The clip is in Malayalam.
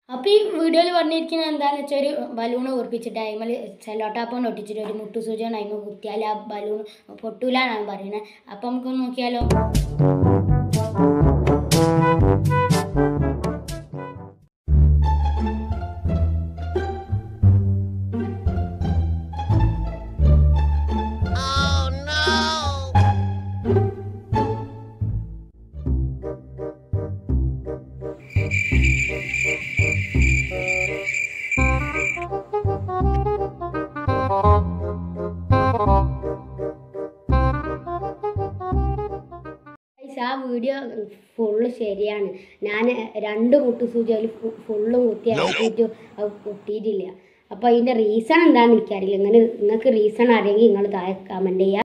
അപ്പോൾ ഈ വീഡിയോയിൽ പറഞ്ഞിരിക്കുന്നത് എന്താണെന്ന് വെച്ചാൽ ഒരു ബലൂൺ ഉറപ്പിച്ചിട്ട് അതിമേൽ സെല്ലോട്ടാപ്പോണ്ട് ഒട്ടിച്ചിട്ട് ഒരു മുട്ടു സൂചന അതിമ കുത്തിയാൽ ആ ബലൂൺ പൊട്ടൂല എന്നാണ് പറയുന്നത് അപ്പം നമുക്ക് നോക്കിയാലോ Guys, ആ വീഡിയോ ഫുള്ള് ശരിയാണ് ഞാൻ രണ്ട് മുട്ടു സൂചി അതിൽ ഫുള്ളും കുത്തി ഇറക്കിയിട്ട് അത് പൊട്ടിയിട്ടില്ല അപ്പോൾ അതിൻ്റെ റീസൺ എന്താണെന്ന് എനിക്കറിയില്ല ഇങ്ങനെ നിങ്ങൾക്ക് റീസൺ അറിയെങ്കിൽ നിങ്ങൾ താഴെ കമൻറ്റ് ചെയ്യുക